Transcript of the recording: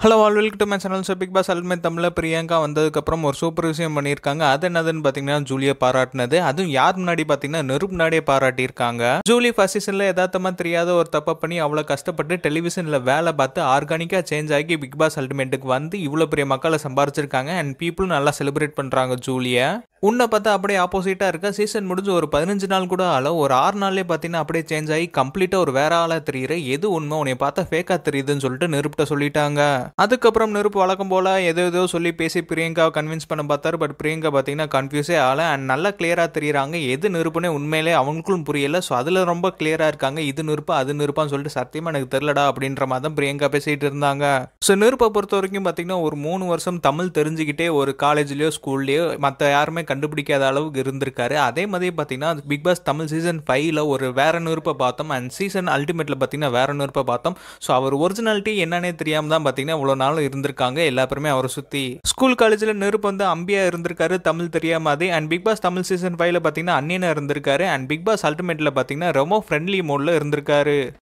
hello all welcome to my channel so big boss அல்மே தமிழில் பிரியங்கா வந்ததுக்கப்புறம் ஒரு சூப்பர் விஷயம் பண்ணியிருக்காங்க அது என்னதுன்னு பார்த்தீங்கன்னா ஜூலியை பாராட்டினது அதுவும் யார் முன்னாடி பார்த்தீங்கன்னா நெருப்பு முன்னாடியே பாராட்டியிருக்காங்க ஜூலி ஃபர்ஸ்ட் சீசனில் யதார்த்தமாக தெரியாத ஒரு தப்பை பண்ணி அவ்வளோ கஷ்டப்பட்டு டெலிவிஷனில் வேலை பார்த்து ஆர்கானிக்காக சேஞ்ச் ஆகி பிக் பாஸ் அல்டிமேட்டுக்கு வந்து இவ்வளோ பெரிய மக்களை சம்பாரிச்சிருக்காங்க அண்ட் பீப்புளும் நல்லா செலிப்ரேட் பண்ணுறாங்க ஜூலியை உன்னை பார்த்தா அப்படியே ஆப்போசிட்டாக இருக்க சீசன் முடிஞ்சு ஒரு பதினஞ்சு நாள் கூட ஆள ஒரு ஆறு நாள்லேயே பார்த்தீங்கன்னா அப்படியே சேஞ்ச் ஆகி கம்ப்ளீட்டாக ஒரு வேற ஆளாக தெரியுற எது உண்மை உன்னை பார்த்தா ஃபேக்காக தெரியுதுன்னு சொல்லிட்டு நெருப்பிட்ட சொல்லிட்டாங்க அதுக்கப்புறம் நெருப்பு வழக்கம் போல் ஏதோ ஏதோ சொல்லி பேசி பிரியங்காவை கன்வின்ஸ் பண்ண பார்த்தாரு பட் பிரியங்கா பார்த்தீங்கன்னா கன்ஃபியூஸே ஆகல அண்ட் நல்லா கிளியராக தெரியுறாங்க எது நெருப்புனே உண்மையிலே அவங்களுக்கும் புரியல ஸோ அதில் ரொம்ப கிளியராக இருக்காங்க இது நெருப்பு அது நெருப்பான்னு சொல்லிட்டு சத்தியமாக எனக்கு தெரிலடா அப்படின்ற மாதிரி தான் பிரியங்கா பேசிகிட்டு இருந்தாங்க ஸோ நெருப்பை பொறுத்த வரைக்கும் பார்த்தீங்கன்னா ஒரு மூணு வருஷம் தமிழ் தெரிஞ்சுக்கிட்டே ஒரு காலேஜ்லேயோ ஸ்கூல்லையோ மற்ற யாருமே கண்டுபிடிக்காத அளவுக்கு இருந்திருக்காரு அதே மாதிரி பார்த்தீங்கன்னா பிக் பாஸ் தமிழ் சீசன் ஃபைவ்ல ஒரு வேற நெருப்பை பார்த்தோம் அண்ட் சீசன் அல்டிமேட்டில் பார்த்தீங்கன்னா வேற நெருப்பை பார்த்தோம் ஸோ அவர் ஒரிஜினாலிட்டி என்னன்னே தெரியாமல் தான் பார்த்தீங்கன்னா இவ்வளோ நாளும் இருந்திருக்காங்க எல்லா பேருமே அவரை சுற்றி ஸ்கூல் காலேஜில் நெருப்பு வந்து அம்பியா இருந்திருக்காரு தமிழ் தெரியாம அதே and big boss Tamil season ஃபைவ்ல பார்த்தீங்கன்னா அன்னியனா இருந்திருக்காரு அண்ட் பிக் பாஸ் அல்டிமேட்டில் பார்த்தீங்கன்னா ரொம்ப ஃப்ரெண்ட்லி மோடில் இருந்திருக்காரு